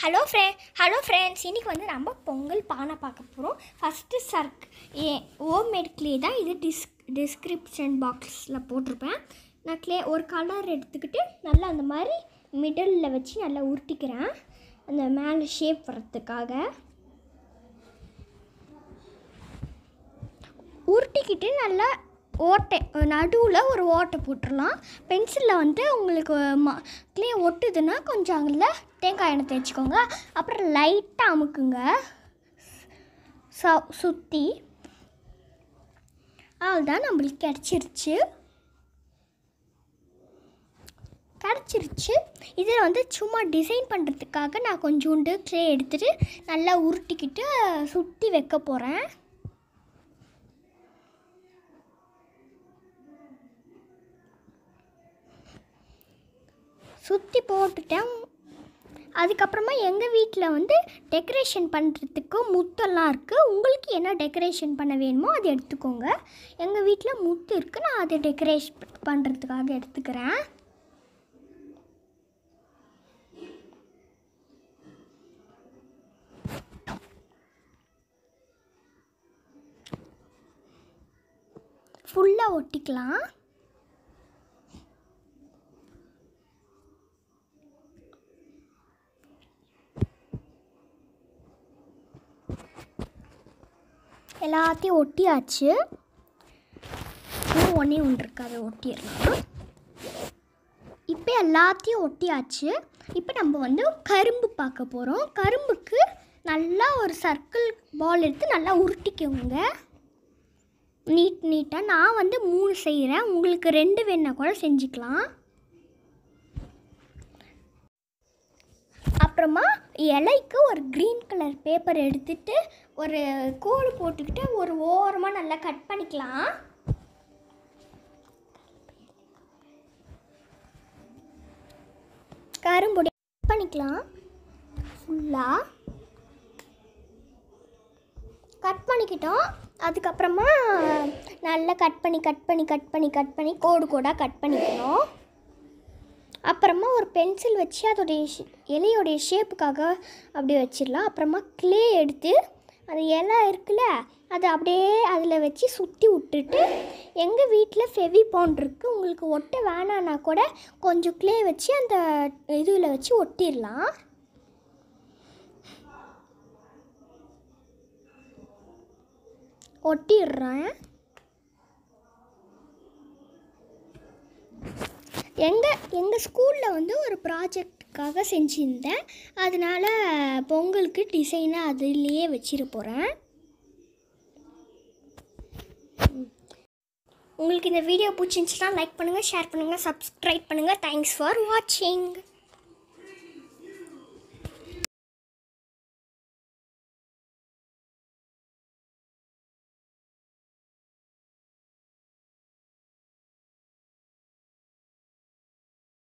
hello ஃப்ரெ hello friends இன்றைக்கி வந்து நம்ம பொங்கல் பானை பார்க்க போகிறோம் ஃபஸ்ட்டு சர்க் ஏ ஹோம்மேட் க்ளே தான் இது டிஸ் டிஸ்கிரிப்ஷன் பாக்ஸில் போட்டிருப்பேன் நான் க்ளே ஒரு கலர் எடுத்துக்கிட்டு நல்லா அந்த மாதிரி மிடிலில் வச்சு நல்லா உருட்டிக்கிறேன் அந்த மேலே ஷேப் வர்றதுக்காக உருட்டிக்கிட்டு நல்லா ஓட்டை நடுவில் ஒரு ஓட்டை போட்டுடலாம் பென்சிலில் வந்து உங்களுக்கு ம க்ளே ஒட்டுதுன்னா கொஞ்சம் அதில் தேங்காய் எண்ணெய் தேய்ச்சிக்கோங்க அப்புறம் லைட்டாக அமுக்குங்க ச சுற்றி அவ்வளோதான் நம்மளுக்கு கிடச்சிருச்சு கிடச்சிருச்சு இதில் வந்து சும்மா டிசைன் பண்ணுறதுக்காக நான் கொஞ்சோண்டு க்ளே எடுத்துகிட்டு நல்லா உருட்டிக்கிட்டு சுற்றி வைக்க போகிறேன் சுற்றி போட்டுட்டேன் அதுக்கப்புறமா எங்கள் வீட்டில் வந்து டெக்கரேஷன் பண்ணுறதுக்கு முத்தெல்லாம் இருக்குது உங்களுக்கு என்ன டெக்கரேஷன் பண்ண வேணுமோ அதை எடுத்துக்கோங்க எங்கள் வீட்டில் முத்து இருக்குது நான் அதை டெக்கரேஷன் பண்ணுறதுக்காக எடுத்துக்கிறேன் ஃபுல்லாக ஒட்டிக்கலாம் எல்லாத்தையும் ஒட்டியாச்சு இன்னும் ஒன்றே ஒன்று இருக்கு அதை ஒட்டிடலாம் இப்போ எல்லாத்தையும் ஒட்டியாச்சு இப்போ நம்ம வந்து கரும்பு பார்க்க போகிறோம் கரும்புக்கு நல்லா ஒரு சர்க்கிள் பால் எடுத்து நல்லா உருட்டிக்கோங்க நீட் நீட்டாக நான் வந்து மூணு செய்கிறேன் உங்களுக்கு ரெண்டு வேணா கூட செஞ்சுக்கலாம் அப்புறமா இலைக்கு ஒரு க்ரீன் கலர் பேப்பர் எடுத்துட்டு ஒரு கோடு போட்டுக்கிட்டு ஒரு ஓரமாக நல்லா கட் பண்ணிக்கலாம் கரும்புடி கட் பண்ணிக்கலாம் ஃபுல்லாக கட் பண்ணிக்கிட்டோம் அதுக்கப்புறமா நல்லா கட் பண்ணி கட் பண்ணி கட் பண்ணி கட் பண்ணி கோடு கோடாக கட் பண்ணிக்கணும் அப்புறமா ஒரு பென்சில் வச்சு அதோடைய ஷே- இலையோடைய ஷேப்புக்காக அப்படியே வச்சிடலாம் அப்புறமா க்ளே எடுத்து அந்த இலை இருக்குல்ல அதை அப்படியே அதில் வச்சு சுற்றி விட்டுட்டு எங்கள் வீட்டில் ஃபெவிபாண்ட் இருக்குது உங்களுக்கு ஒட்ட வேணான்னா கூட கொஞ்சம் க்ளே வச்சு அந்த இதில் வச்சு ஒட்டிடலாம் ஒட்டிடுறேன் எங்கள் எங்கள் ஸ்கூலில் வந்து ஒரு ப்ராஜெக்டுக்காக செஞ்சுருந்தேன் அதனால் பொங்கலுக்கு டிசைனை அதுலேயே வச்சிட போகிறேன் உங்களுக்கு இந்த வீடியோ பிடிச்சிருந்துச்சுன்னா லைக் பண்ணுங்கள் ஷேர் பண்ணுங்கள் சப்ஸ்கிரைப் பண்ணுங்கள் தேங்க்ஸ் ஃபார் வாட்சிங்